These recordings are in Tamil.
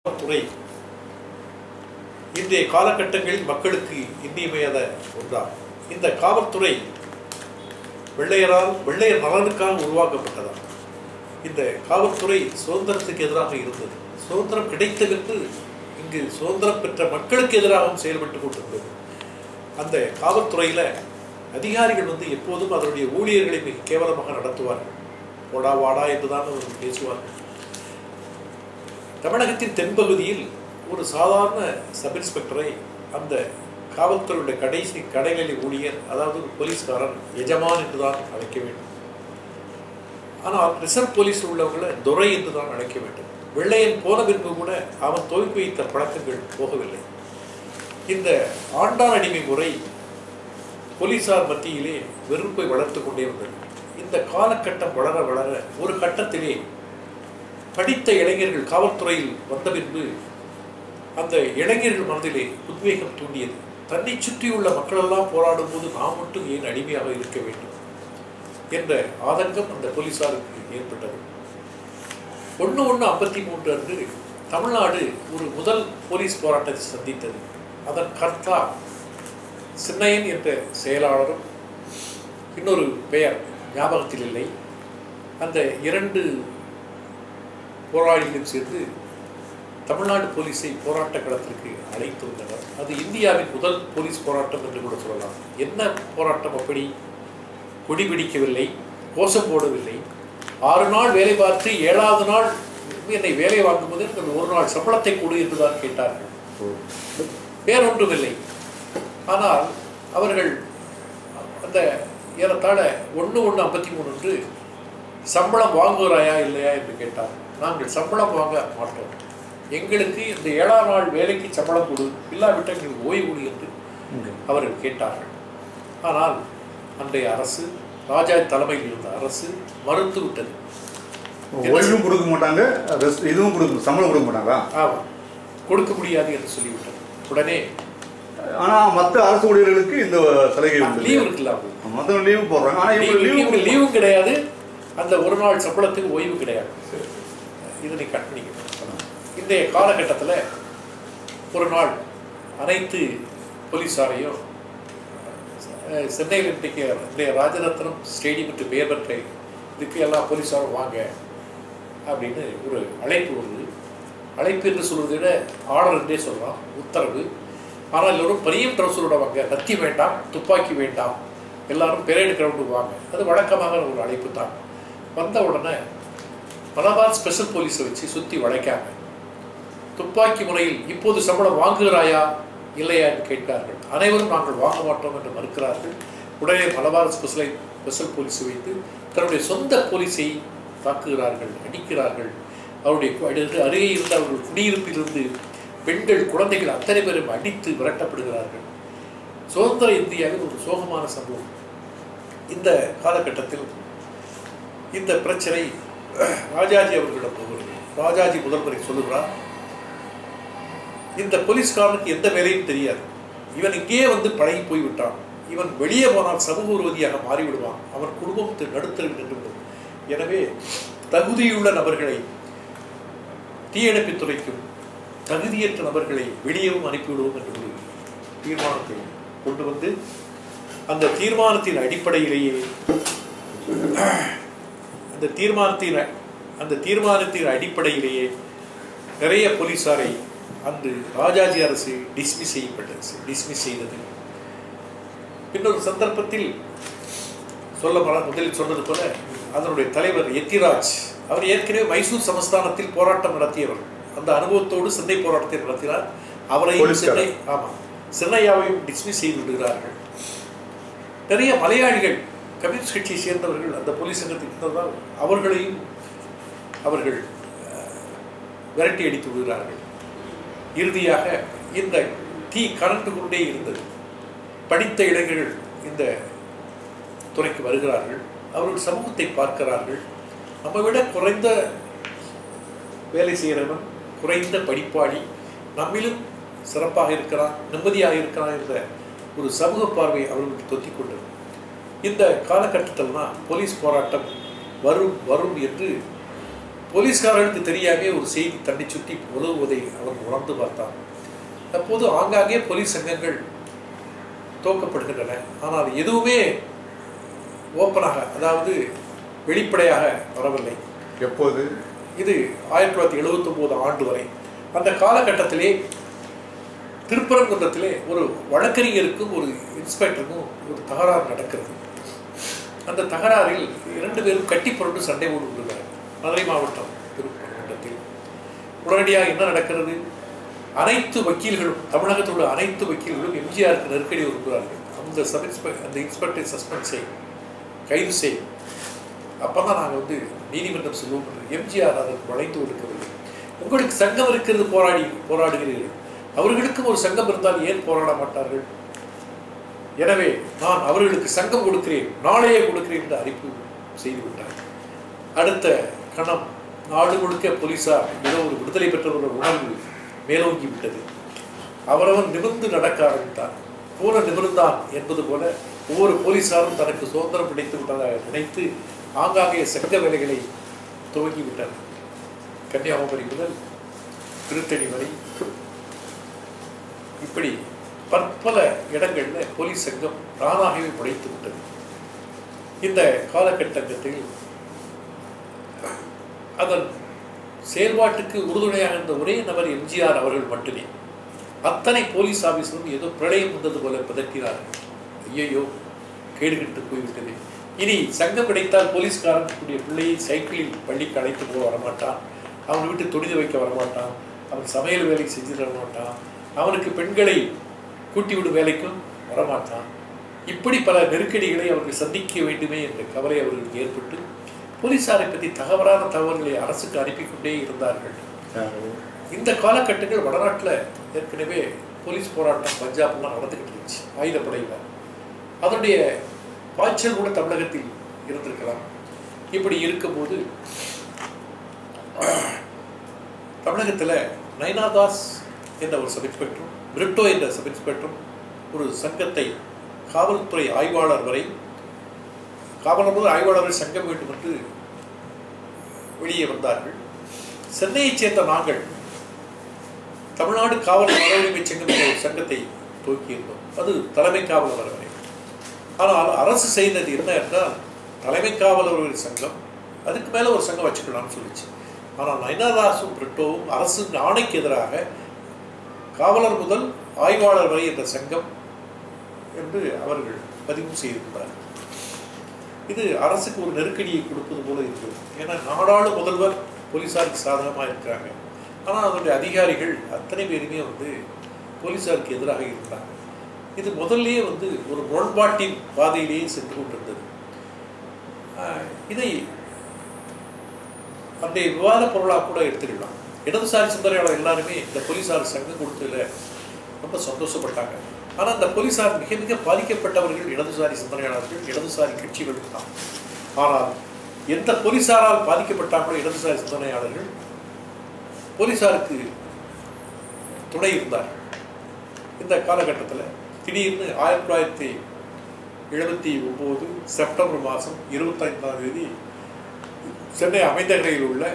துறை இன்றைய காலகட்டங்களில் மக்களுக்கு இன்றியமையாத ஒன்றாகும் இந்த காவல்துறை வெள்ளையரால் வெள்ளையர் நலனுக்காக உருவாக்கப்பட்டதாகும் இந்த காவல்துறை சுதந்திரத்துக்கு எதிராக இருந்தது சுதந்திரம் கிடைத்ததென்று இங்கு சுதந்திரம் பெற்ற மக்களுக்கு எதிராகவும் செயல்பட்டு கொண்டிருந்தது அந்த காவல்துறையில் அதிகாரிகள் வந்து எப்போதும் அதனுடைய ஊழியர்களை மிக கேவலமாக நடத்துவார்கள் போடா வாடா என்றுதான் அவர்கள் பேசுவார்கள் தமிழகத்தின் தென்பகுதியில் ஒரு சாதாரண சப் இன்ஸ்பெக்டரை அந்த காவல்துறையுடைய கடைசி கடைநிலை ஊழியர் அதாவது ஒரு போலீஸ்காரன் எஜமான் என்று தான் அழைக்க வேண்டும் ஆனால் ரிசர்வ் போலீஸில் உள்ளவர்களை துரை என்று தான் அழைக்க வேண்டும் வெள்ளையன் போன பின்பு கூட அவன் துவக்கி வைத்த பழக்கங்கள் போகவில்லை இந்த ஆண்டான் அடிமை முறை போலீசார் மத்தியிலே வெறுப்பை வளர்த்து கொண்டே வந்தது இந்த காலகட்டம் வளர வளர ஒரு கட்டத்திலே படித்த இளைஞர்கள் காவல்துறையில் வந்த பின்பு அந்த இளைஞர்கள் மனதிலே உத்வேகம் தூண்டியது தன்னை சுற்றியுள்ள மக்களெல்லாம் போராடும் போது நாம் மட்டும் ஏன் அடிமையாக இருக்க வேண்டும் என்ற ஆதங்கம் அந்த போலீசாருக்கு ஏற்பட்டது ஒன்று ஒன்று ஐம்பத்தி மூன்று அன்று தமிழ்நாடு ஒரு முதல் போலீஸ் போராட்டத்தை சந்தித்தது அதன் கர்த்தா சின்னையன் என்ற செயலாளரும் இன்னொரு பெயர் ஞாபகத்தில் இல்லை அந்த இரண்டு போராளிகளும் சேர்ந்து தமிழ்நாடு போலீஸை போராட்ட களத்திற்கு அழைத்து வந்தனர் அது இந்தியாவின் முதல் போலீஸ் போராட்டம் என்று கூட சொல்லலாம் என்ன போராட்டம் அப்படி கொடி பிடிக்கவில்லை கோஷம் போடவில்லை ஆறு நாள் வேலை பார்த்து ஏழாவது நாள் என்னை வேலை வாங்கும்போது எனக்கு ஒரு நாள் சம்பளத்தை கொடு என்றுதான் கேட்டார்கள் வேறொன்றுமில்லை ஆனால் அவர்கள் அந்த ஏறத்தாழ ஒன்று ஒன்று ஐம்பத்தி மூணு என்று சம்பளம் வாங்குகிறாயா இல்லையா என்று கேட்டார் நாங்கள் சம்பளம் வாங்க மாட்டோம் எங்களுக்கு இந்த ஏழாம் நாள் வேலைக்கு சம்பளம் கொடு இல்லாவிட்டால் எங்களுக்கு ஓய்வு கொடு என்று அவர்கள் கேட்டார்கள் ஆனால் அன்றைய அரசு ராஜா தலைமையில் இருந்த அரசு மறுத்து விட்டது ஓய்வும் கொடுக்க மாட்டாங்க ரெஸ்ட் இதுவும் கொடுக்க சம்பளம் கொடுக்க மாட்டாங்களா ஆமாம் கொடுக்க முடியாது என்று சொல்லிவிட்டது உடனே ஆனா மத்த அரசு ஊழியர்களுக்கு இந்த சலுகை உண்டு லீவ் இருக்குல்ல அவங்களுக்கு மொத்தம் லீவு போடுறாங்க ஆனா இவங்க லீவு லீவு லீவும் கிடையாது அந்த ஒரு நாள் சம்பளத்துக்கு ஓய்வு கிடையாது இது நீ கட் பண்ணிக்கணும் இன்றைய காலகட்டத்தில் ஒரு நாள் அனைத்து போலீஸாரையும் அஹ், சென்னையில் இன்றைக்கு இன்றைய ராஜரத்னம் ஸ்டேடியம் என்று பெயர் பெற்ற இதுக்கு எல்லா போலீஸாரும் வாங்க அப்படின்னு ஒரு அழைப்பு வருது அழைப்பு என்று சொல்வதை விட ஆர்டர் என்றே சொல்லலாம் உத்தரவு ஆனால் எல்லோரும் பனியம் ட்ரௌசரோட வாங்க கத்தி வேண்டாம் துப்பாக்கி வேண்டாம் எல்லாரும் பெரேடு கிரவுண்டுக்கு வாங்க அது வழக்கமாக ஒரு அழைப்பு தான் வந்த உடனே மலபார் ஸ்பெஷல் போலீஸை வச்சு சுற்றி வளைக்காங்க துப்பாக்கி முறையில் இப்போது சம்பளம் வாங்குகிறாயா இல்லையா என்று கேட்கிறார்கள் அனைவரும் நாங்கள் வாங்க மாட்டோம் என்று மறுக்கிறார்கள் உடனே மலபார் ஸ்பெஷலை ஸ்பெஷல் போலீஸை வைத்து தன்னுடைய சொந்த போலீஸை தாக்குகிறார்கள் அடிக்கிறார்கள் அவருடைய கு- அடுத்து அருகே இருந்த அவர்கள் குடியிருப்பிலிருந்து பெண்கள் குழந்தைகள் அத்தனை பேரும் அடித்து விரட்டப்படுகிறார்கள் சுதந்திர இந்தியாவில் ஒரு சோகமான சம்பவம் இந்த காலகட்டத்தில் இந்த பிரச்சனை ராஜாஜி அவர்களிடம் போகிறது ராஜாஜி முதல்வரை சொல்லுகிறார் இந்த போலீஸ்காரனுக்கு எந்த வேலையும் தெரியாது இவன் இங்கேயே வந்து பழகி போய்விட்டான் இவன் வெளியே போனால் சமூக விரோதியாக மாறிவிடுவான் அவன் குடும்பம் தி- நடுத்தரில் நின்றுவிடும் எனவே தகுதியுள்ள நபர்களை தீயணைப்புத் துறைக்கும் தகுதியற்ற நபர்களை வெளியேவும் அனுப்பிவிடுவோம் என்று ஒரு தீர்மானத்தை கொண்டு வந்து அந்த தீர்மானத்தின் அடிப்படையிலேயே அந்த தீர்மானத்தின் அந்த தீர்மானத்தின் அடிப்படையிலேயே நிறைய போலீசாரை அன்று ராஜாஜி அரசு டிஸ்மிஸ் செய்யப்பட்டது டிஸ்மிஸ் செய்தது இன்னொரு சந்தர்ப்பத்தில் சொல்ல மற முதலில் சொன்னது போல அதனுடைய தலைவர் எத்திராஜ் அவர் ஏற்கனவே மைசூர் சமஸ்தானத்தில் போராட்டம் நடத்தியவர் அந்த அனுபவத்தோடு சென்னை போராட்டத்தை நடத்தினார் அவரையும் போலீஸ்காரர். சென்னை ஆமாம் சென்னையாவையும் டிஸ்மிஸ் செய்து விடுகிறார்கள் நிறைய மலையாளிகள் கம்யூனிஸ்ட் கட்சியை சேர்ந்தவர்கள் அந்த போலீஸ் சங்கத்தில் இருந்ததால் அவர்களையும் அவர்கள் அஹ், விரட்டி அடித்து விடுகிறார்கள் இறுதியாக இந்த தீ கரண்டு கொண்டே இருந்தது படித்த இளைஞர்கள் இந்த துறைக்கு வருகிறார்கள் அவர்கள் சமூகத்தை பார்க்கிறார்கள் நம்ம விட குறைந்த வேலை செய்கிறவன் குறைந்த படிப்பாளி நம்மிலும் சிறப்பாக இருக்கிறான் நிம்மதியாக இருக்கிறான் என்ற ஒரு சமூக பார்வை அவர்களுக்கு தொத்திக் கொண்டது இந்த காலகட்டத்தில் தான் போலீஸ் போராட்டம் வரும் வரும் என்று போலீஸ்காரர்களுக்கு தெரியாமே ஒரு செய்தி தன்னை சுற்றி உதவுவதை அவன் உணர்ந்து பார்த்தான் அப்போது ஆங்காங்கே போலீஸ் சங்கங்கள் துவக்கப்படுகின்றன ஆனால் எதுவுமே ஓப்பனாக அதாவது வெளிப்படையாக வரவில்லை எப்போது இது ஆயிரத்தி தொள்ளாயிரத்தி எழுபத்தொம்போது ஆண்டு வரை அந்த காலகட்டத்திலே திருப்பரங்குன்றத்திலே ஒரு வழக்கறிஞருக்கும் ஒரு இன்ஸ்பெக்டருக்கும் ஒரு தகராறு நடக்கிறது அந்த தகராறில் இரண்டு பேரும் கட்டி புரண்டு சண்டை போட்டு விடுகிறார் மதுரை மாவட்டம் திருப்பரங்குன்றத்தில் உடனடியாக என்ன நடக்கிறது அனைத்து வக்கீல்களும் தமிழகத்தில் உள்ள அனைத்து வக்கீல்களும் எம்ஜிஆருக்கு நெருக்கடி வருகிறார்கள் அந்த சப் இன்ஸ்பெக்டர் அந்த இன்ஸ்பெக்டரை சஸ்பெண்ட் செய் கைது செய் அப்போ தான் நாங்கள் வந்து நீதிமன்றம் செல்வோம் என்று எம்ஜிஆர் அதற்கு வளைந்து கொடுக்கவில்லை உங்களுக்கு சங்கம் இருக்கிறது போராடி போராடுகிறீர்கள் அவர்களுக்கும் ஒரு சங்கம் இருந்தால் ஏன் போராட மாட்டார்கள் எனவே நான் அவர்களுக்கு சங்கம் கொடுக்கிறேன் நாளையே கொடுக்கிறேன் என்று அறிவிப்பு செய்து விட்டார் அடுத்த கணம் நாடு முழுக்க போலீசார் ஏதோ ஒரு விடுதலை பெற்ற ஒரு உணர்வு மேலோங்கி விட்டது அவரவன் நிமிர்ந்து நடக்க ஆரம்பித்தார் போல நிமிர்ந்தான் என்பது போல ஒவ்வொரு போலீசாரும் தனக்கு சுதந்திரம் கிடைத்து விட்டதாக நினைத்து ஆங்காங்கே சங்க வேலைகளை துவங்கி விட்டனர் கன்னியாகுமரி முதல் திருத்தணி வரை இப்படி பற்பல இடங்கள்ல போலீஸ் சங்கம் தானாகவே படைத்து விட்டது இந்த காலகட்டத்தில் அதன் செயல்பாட்டுக்கு உறுதுணையாக இருந்த ஒரே நபர் எம்ஜிஆர் அவர்கள் மட்டுமே அத்தனை போலீஸ் ஆபீஸரும் ஏதோ பிரளயம் வந்தது போல பதற்றினார்கள் ஐயையோ கேடுகிட்டு போய்விட்டது இனி சங்கம் கிடைத்தால் போலீஸ்காரன் கூடிய பிள்ளையை சைக்கிளில் பள்ளிக்கு அழைத்து போக வரமாட்டான் அவன் வீட்டு துணிது வைக்க வரமாட்டான் அவன் சமையல் வேலை செஞ்சு தர மாட்டான் அவனுக்கு பெண்களை கூட்டி விடும் வேலைக்கும் வரமாட்டான் இப்படி பல நெருக்கடிகளை அவர்கள் சந்திக்க வேண்டுமே என்ற கவலை அவர்களுக்கு ஏற்பட்டு போலீசாரை பற்றி தகவலான தகவல்களை அரசுக்கு அனுப்பி கொண்டே இருந்தார்கள் இந்த காலகட்டங்கள் வடநாட்டில் ஏற்கனவே போலீஸ் போராட்டம் பஞ்சாப்லாம் நடந்துக்கிட்டு இருந்துச்சு ஆயுதப்படையில் அதனுடைய பாய்ச்சல் கூட தமிழகத்தில் இருந்திருக்கலாம் இப்படி இருக்கும்போது தமிழகத்தில் நைனாதாஸ் என்ற ஒரு சப் இன்ஸ்பெக்டரும் பிரிட்டோ என்ற சப் இன்ஸ்பெக்டரும் ஒரு சங்கத்தை காவல்துறை ஆய்வாளர் வரை காவலர் முதல் ஆய்வாளர்கள் சங்கம் வேண்டும் என்று வெளியே வந்தார்கள் சென்னையைச் சேர்ந்த நாங்கள் தமிழ்நாடு காவல் மத உரிமை சங்கம் என்ற ஒரு சங்கத்தை துவக்கியிருந்தோம் அது தலைமை காவலர் வரை ஆனால் அரசு செய்தது என்ன என்றால் தலைமை காவலர்கள் சங்கம் அதுக்கு மேலே ஒரு சங்கம் வச்சுக்கலாம்னு சொல்லிச்சு ஆனால் நயனாதாசும் பிரிட்டோவும் அரசு ஆணைக்கு எதிராக காவலர் முதல் ஆய்வாளர் வரை என்ற சங்கம் என்று அவர்கள் பதிவு செய்திருந்தார்கள் இது அரசுக்கு ஒரு நெருக்கடியை கொடுப்பது போல இருக்குது ஏன்னா நாடாளு முதல்வர் போலீஸாருக்கு சாதகமாக இருக்கிறாங்க ஆனால் அதனுடைய அதிகாரிகள் அத்தனை பேருமே வந்து போலீஸாருக்கு எதிராக இருந்தாங்க இது முதல்லயே வந்து ஒரு முரண்பாட்டின் பாதையிலேயே சென்று கொண்டிருந்தது ஆஹ் இதை அந்த விவாத பொருளாக கூட எடுத்துக்கலாம் இடதுசாரி சிந்தனையாளர் எல்லாருமே இந்த போலீஸார் சங்கம் கொடுத்ததுல ரொம்ப சந்தோஷப்பட்டாங்க ஆனால் அந்த போலீஸார் மிக மிக பாதிக்கப்பட்டவர்கள் இடதுசாரி சிந்தனையாளர்கள் இடதுசாரி கட்சிகள் தான் ஆனால் எந்த போலீஸாரால் பாதிக்கப்பட்டாங்களோ இடதுசாரி சிந்தனையாளர்கள் போலீஸாருக்கு துணை இருந்தார் இந்த காலகட்டத்தில் திடீர்னு ஆயிரத்தி தொள்ளாயிரத்தி எழுபத்தி ஒம்பது செப்டம்பர் மாதம் இருபத்தைந்தாம் தேதி சென்னை அமைந்தகரையில் உள்ள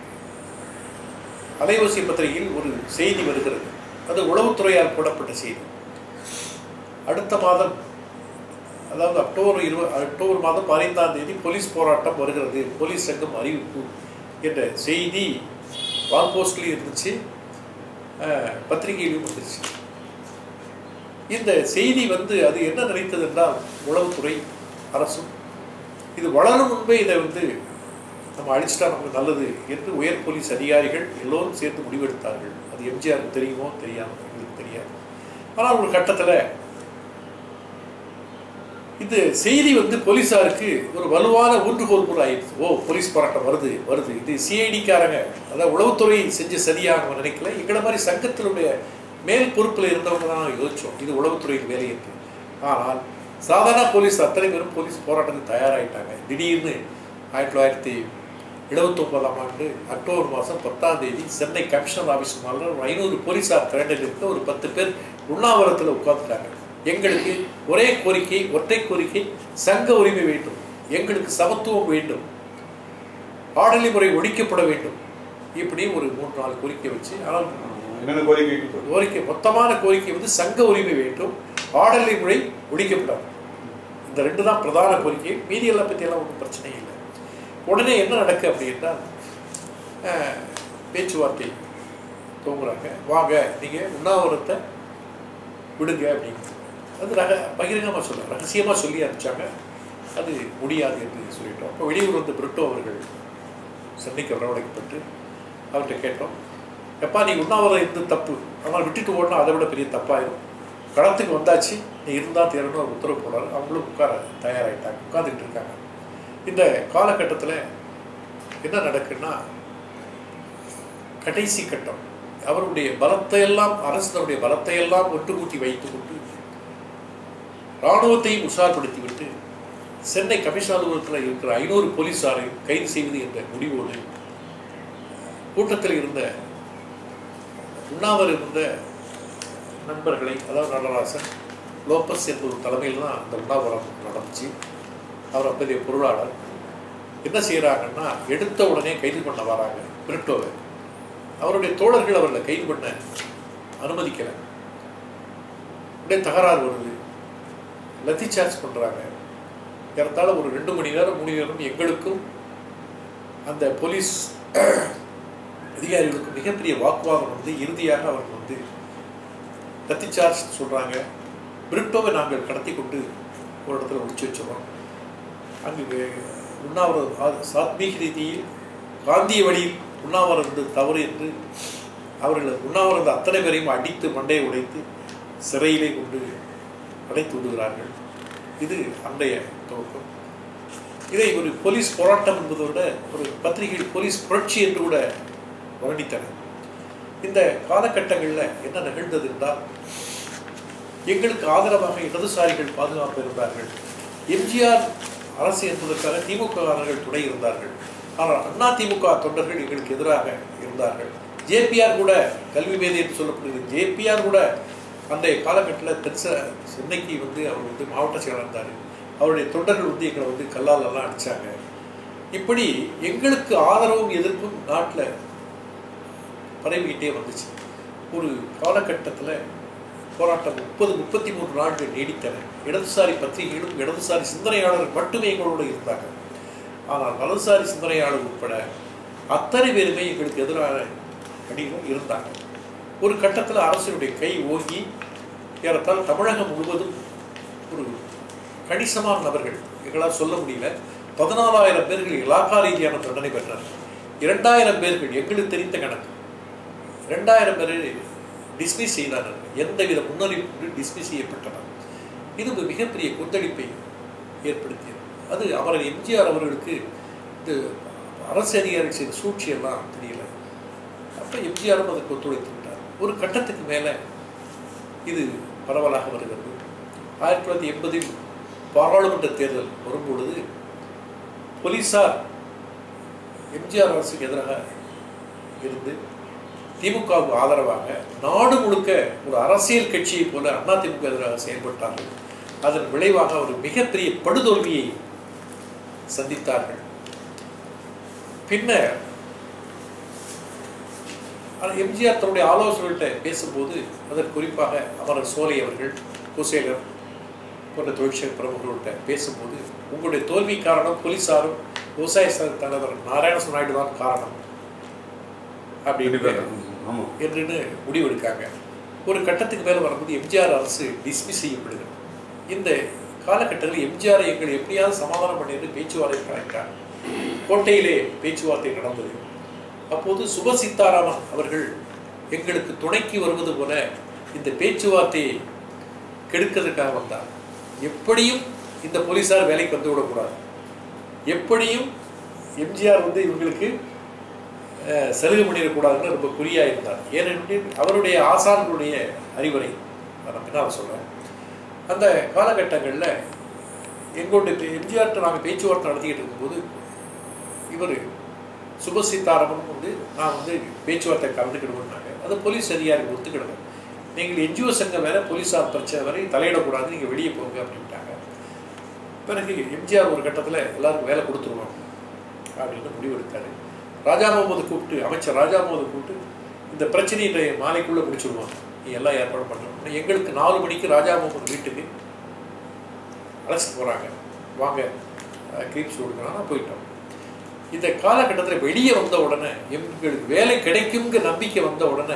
அலைவசி பத்திரிகையில் ஒரு செய்தி வருகிறது அது உளவுத்துறையால் போடப்பட்ட செய்தி அடுத்த மாதம் அதாவது அக்டோபர் இருபது அக்டோபர் மாதம் பதினைந்தாம் தேதி போலீஸ் போராட்டம் வருகிறது போலீஸ் சங்கம் அறிவிப்பு என்ற செய்தி வால் போஸ்ட்லேயும் இருந்துச்சு அஹ், பத்திரிகையிலும் வந்துருச்சு இந்த செய்தி வந்து அது என்ன நினைத்தது என்றால் உளவுத்துறை அரசும் இது வளரும் முன்பே இதை வந்து நம்ம அழிச்சிட்டா நமக்கு நல்லது என்று உயர் போலீஸ் அதிகாரிகள் எல்லோரும் சேர்ந்து முடிவெடுத்தார்கள் அது எம்ஜிஆருக்கு தெரியுமோ தெரியாமோ எங்களுக்கு தெரியாது ஆனால் ஒரு கட்டத்தில் இந்த செய்தி வந்து போலீஸாருக்கு ஒரு வலுவான ஊன்றுகோல் போல் ஆயிடுச்சு ஓ போலீஸ் போராட்டம் வருது வருது இது சிஐடிக்காரங்க அதாவது உளவுத்துறை செஞ்ச சரியா நம்ம நினைக்கல எங்களை மாதிரி சங்கத்தினுடைய மேல் பொறுப்பில் இருந்தவங்க தான் யோசிச்சோம் இது உளவுத்துறையின் வேலை என்று ஆனால் சாதாரண போலீஸ் அத்தனை பேரும் போலீஸ் போராட்டத்துக்கு தயாராகிட்டாங்க திடீர்னு ஆயிரத்தி தொள்ளாயிரத்தி எழுபத்தொன்பதாம் ஆண்டு அக்டோபர் மாதம் பத்தாம் தேதி சென்னை கமிஷனர் ஆஃபீஸ் மேலே ஒரு ஐநூறு போலீஸார் திரண்டில் இருக்க ஒரு பத்து பேர் உண்ணாவிரத்தில் உட்கார்ந்துட்டாங்க எங்களுக்கு ஒரே கோரிக்கை ஒற்றை கோரிக்கை சங்க உரிமை வேண்டும் எங்களுக்கு சமத்துவம் வேண்டும் ஆடலி முறை ஒழிக்கப்பட வேண்டும் இப்படி ஒரு மூன்று நாலு கோரிக்கை வச்சு ஆனால் என்னென்ன கோரிக்கை கோரிக்கை மொத்தமான கோரிக்கை வந்து சங்க உரிமை வேண்டும் ஆடலி முறை ஒழிக்கப்படாது இந்த ரெண்டு தான் பிரதான கோரிக்கை மீதியெல்லாம் பற்றியெல்லாம் ஒன்றும் பிரச்சனை இல்லை உடனே என்ன நடக்கு அப்படின்னா அஹ், பேச்சுவார்த்தை தூங்குறாங்க வாங்க நீங்கள் உண்ணாவிரத்தை விடுங்க அப்படின்னு அது ரக பகிரங்கமாக சொல்ல ரகசியமாக சொல்லி அனுப்பிச்சாங்க அது முடியாது என்று சொல்லிட்டோம் அப்போ வெளியூர் வந்து பிரிட்டோ அவர்கள் சென்னைக்கு வரவழைக்கப்பட்டு அவர்கிட்ட கேட்டோம் எப்பா நீ உண்ணாவிரதம் இருந்து தப்பு அவனை விட்டுட்டு ஓடினா அதை விட பெரிய தப்பாயிரும் களத்துக்கு வந்தாச்சு நீ இருந்தால் தேரணும் அவர் உத்தரவு போனார் அவங்களும் உட்கார தயாராகிட்டாங்க உட்காந்துக்கிட்டு இருக்காங்க இந்த காலகட்டத்தில் என்ன நடக்குன்னா கடைசி கட்டம் அவருடைய பலத்தை எல்லாம் அரசனுடைய பலத்தை எல்லாம் ஒன்று கூட்டி வைத்துக் கொண்டு இராணுவத்தையும் உஷார்படுத்திவிட்டு சென்னை கமிஷன் அலுவலகத்தில் இருக்கிற ஐநூறு போலீசாரை கைது செய்வது என்ற முடிவோடு கூட்டத்தில் இருந்த உண்ணாவர் இருந்த நண்பர்களை அதாவது நடராசன் லோப்பஸ் என்பவர் தலைமையில் தான் அந்த உண்ணாவிரம் நடந்துச்சு அவர் அப்போதைய பொருளாளர் என்ன செய்கிறாங்கன்னா எடுத்த உடனே கைது பண்ண வராங்க பிரிட்டோவை அவருடைய தோழர்கள் அவர்களை கைது பண்ண அனுமதிக்கலை உடனே தகராறு வருது லத்தி சார்ஜ் பண்ணுறாங்க ஏறத்தாழ ஒரு ரெண்டு மணி நேரம் மூணு நேரம் எங்களுக்கும் அந்த போலீஸ் அதிகாரிகளுக்கும் மிகப்பெரிய வாக்குவாதம் வந்து இறுதியாக அவர்கள் வந்து லத்தி சார்ஜ் சொல்கிறாங்க பிரிட்டோவை நாங்கள் கடத்தி கொண்டு ஒரு இடத்துல ஒழிச்சு வச்சிடறோம் அங்கு உண்ணாவிரதம் ஆ- சாத்வீக ரீதியில் காந்திய வழியில் உண்ணாவிரதம் இருந்தது தவறு என்று அவர்கள் உண்ணாவிரத அத்தனை பேரையும் அடித்து மண்டையை உடைத்து சிறையிலே கொண்டு அடைத்து விடுகிறார்கள் இது அன்றைய துவக்கம் இதை ஒரு போலீஸ் போராட்டம் என்பதை விட ஒரு பத்திரிகை போலீஸ் புரட்சி என்று கூட வர்ணித்தனர் இந்த காலகட்டங்களில் என்ன நிகழ்ந்தது என்றால் எங்களுக்கு ஆதரவாக இடதுசாரிகள் பாதுகாப்பு இருந்தார்கள் எம்ஜிஆர் அரசு என்பதற்காக திமுககாரர்கள் துணை இருந்தார்கள் ஆனால் அண்ணா திமுக தொண்டர்கள் எங்களுக்கு எதிராக இருந்தார்கள் ஜேபிஆர் கூட கல்வி மேதை என்று சொல்லப்படுகிறது ஜேபிஆர் கூட அந்த காலகட்டத்தில் தெற்ச சென்னைக்கு வந்து அவர் வந்து மாவட்ட செயலர் இருந்தார் அவருடைய தொண்டர்கள் வந்து எங்களை வந்து கல்லால் எல்லாம் அடிச்சாங்க இப்படி எங்களுக்கு ஆதரவும் எதிர்ப்பும் நாட்டில் பரவிக்கிட்டே வந்துச்சு ஒரு காலகட்டத்தில் போராட்டம் முப்பது முப்பத்தி மூன்று நாட்கள் நீடித்தன இடதுசாரி பத்திரிகைகளும் இடதுசாரி சிந்தனையாளர்கள் மட்டுமே எங்களோடு இருந்தாங்க ஆனால் வலதுசாரி சிந்தனையாளர் உட்பட அத்தனை பேருமே எங்களுக்கு எதிரான அணிகளும் இருந்தாங்க ஒரு கட்டத்தில் அரசினுடைய கை ஓங்கி ஏறத்தாழ தமிழகம் முழுவதும் ஒரு கணிசமான நபர்கள் எங்களால் சொல்ல முடியல பதினாலாயிரம் பேர்கள் இலாக்கா ரீதியான தண்டனை பெற்றார்கள் இரண்டாயிரம் பேர்கள் எங்களுக்கு தெரிந்த கணக்கு இரண்டாயிரம் பேரை டிஸ்மிஸ் செய்தார்கள் எந்தவித முன்னறிவிப்பு டிஸ்மிஸ் செய்யப்பட்டனர் இது ஒரு மிகப்பெரிய கொந்தளிப்பை ஏற்படுத்தியது அது அவர் எம்ஜிஆர் அவர்களுக்கு இந்த அரசு அதிகாரி செய்த சூழ்ச்சியெல்லாம் தெரியல அப்போ எம்ஜிஆரும் அதற்கு ஒத்துழைத்து விட்டார் ஒரு கட்டத்துக்கு மேலே இது பரவலாக வருகிறது ஆயிரத்தி தொள்ளாயிரத்தி எண்பதில் பாராளுமன்ற தேர்தல் வரும்பொழுது போலீசார் எம்ஜிஆர் அரசுக்கு எதிராக இருந்து திமுகவுக்கு ஆதரவாக நாடு முழுக்க ஒரு அரசியல் கட்சியைப் போல அதிமுக எதிராக செயல்பட்டார்கள் அதன் விளைவாக ஒரு மிகப்பெரிய படுதோல்வியை சந்தித்தார்கள் பின்னர் ஆனால் எம்ஜிஆர் தன்னுடைய ஆலோசகர்கள்ட்ட பேசும்போது அதற்கு குறிப்பாக அமரர் சோலை அவர்கள் குசேலர் போன்ற தொழிற்சங்க பிரமுகர்கள்ட்ட பேசும்போது உங்களுடைய தோல்வி காரணம் போலீசாரும் விவசாய சங்க தலைவர் நாராயணசுவ நாயுடு தான் காரணம் அப்படின்னு ஆமாம் என்றுன்னு முடிவெடுக்காங்க ஒரு கட்டத்துக்கு மேலே வரும்போது எம்ஜிஆர் அரசு டிஸ்மிஸ் செய்யப்படுகிறது இந்த காலகட்டத்தில் எம்ஜிஆரை எங்களை எப்படியாவது சமாதானம் பண்ணிட்டு பேச்சுவார்த்தை கலைக்கிறார் கோட்டையிலே பேச்சுவார்த்தை நடந்தது அப்போது சுப சீதாராமன் அவர்கள் எங்களுக்கு துணைக்கு வருவது போல இந்த பேச்சுவார்த்தையை கெடுக்கிறதுக்காக வந்தார் எப்படியும் இந்த போலீஸார் வேலைக்கு வந்து விடக்கூடாது எப்படியும் எம்ஜிஆர் வந்து இவங்களுக்கு அஹ், சலுகை பண்ணிடக்கூடாதுன்னு ரொம்ப குறியா இருந்தார் ஏனெனில் அவருடைய ஆசான்களுடைய அறிவுரை அதை நான் பின்னால் சொல்கிறேன் அந்த காலகட்டங்களில் எங்களுடைய பே- எம்ஜிஆர்ட்ட நாங்கள் பேச்சுவார்த்தை நடத்திக்கிட்டு இருக்கும்போது இவர் சுபசீதாராமன் வந்து நான் வந்து பேச்சுவார்த்தை கலந்துக்கிடுவோம்னாங்க அது போலீஸ் அதிகாரி ஒத்துக்கிடல நீங்கள் என்ஜிஓ சங்கம் வேற போலீஸார் பிரச்சனை வரை தலையிடக்கூடாது நீங்கள் வெளியே போங்க அப்படின்ட்டாங்க பிறகு எம்ஜிஆர் ஒரு கட்டத்தில் எல்லாருக்கும் வேலை கொடுத்துருவோம் அப்படின்னு முடிவெடுத்தாரு ராஜா முகமது கூப்பிட்டு அமைச்சர் ராஜா முகமது கூப்பிட்டு இந்த பிரச்சனையை இன்றைய மாலைக்குள்ளே முடிச்சிருவாங்க நீ எல்லாம் ஏற்பாடு பண்ணணும் எங்களுக்கு நாலு மணிக்கு ராஜா முகமது வீட்டுக்கு அழைச்சிட்டு போகிறாங்க வாங்க க்ரீப்ஸ் கொடுக்குறாங்க போயிட்டோம் இந்த காலகட்டத்தில் வெளியே வந்த உடனே எங்களுக்கு வேலை கிடைக்குங்கிற நம்பிக்கை வந்த உடனே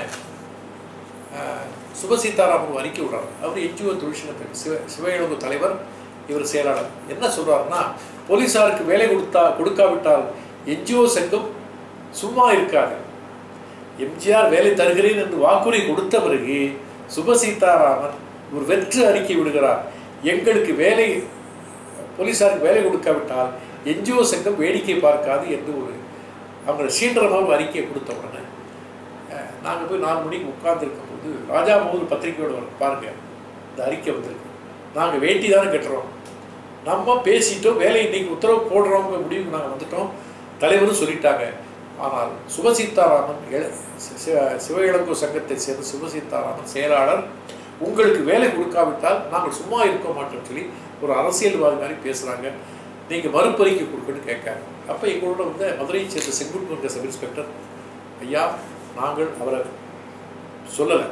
ஆஹ், சுப சீதாராமன் அறிக்கை விடுறாரு அவர் என்ஜிஓ தொழிற்சங்கத்துக்கு சிவ சிவ தலைவர் இவர் செயலாளர் என்ன சொல்றாருன்னா போலீசாருக்கு வேலை கொடுத்தா கொடுக்காவிட்டால் என்ஜிஓ சங்கம் சும்மா இருக்காது எம்ஜிஆர் வேலை தருகிறேன் என்று வாக்குறுதி கொடுத்த பிறகு சுப சீதாராமன் ஒரு வெற்று அறிக்கை விடுகிறார் எங்களுக்கு வேலை போலீசாருக்கு வேலை கொடுக்காவிட்டால் என்ஜிஓ சங்கம் வேடிக்கை பார்க்காது என்று ஒரு அவங்க சீன்றமாக ஒரு அறிக்கையை கொடுத்த உடனே நாங்கள் போய் நாலு மணிக்கு உட்கார்ந்துருக்கும் போது ராஜா மோகன் பத்திரிக்கையோட வரும் பாருங்க இந்த அறிக்கை வந்திருக்கு நாங்கள் வேட்டி தானே கட்டுறோம் நம்ம பேசிட்டோம் வேலை இன்னைக்கு உத்தரவு போடுறோங்க முடிவுக்கு நாங்கள் வந்துட்டோம் தலைவரும் சொல்லிட்டாங்க ஆனால் சுபசீதாராமன் எ- சி- சி- சிவ இளங்கோ சங்கத்தை சேர்ந்த சுபசீதாராமன் செயலாளர் உங்களுக்கு வேலை கொடுக்காவிட்டால் நாங்கள் சும்மா இருக்க மாட்டோம்னு சொல்லி ஒரு அரசியல்வாதி மாதிரி பேசுகிறாங்க நீங்கள் மறுபறிக்கை கொடுக்கணும்னு கேட்காங்க அப்போ எங்களோட வந்து மதுரையை சேர்ந்த செங்குட்மன்ற சப் இன்ஸ்பெக்டர் ஐயா நாங்கள் அவரை சொல்லலை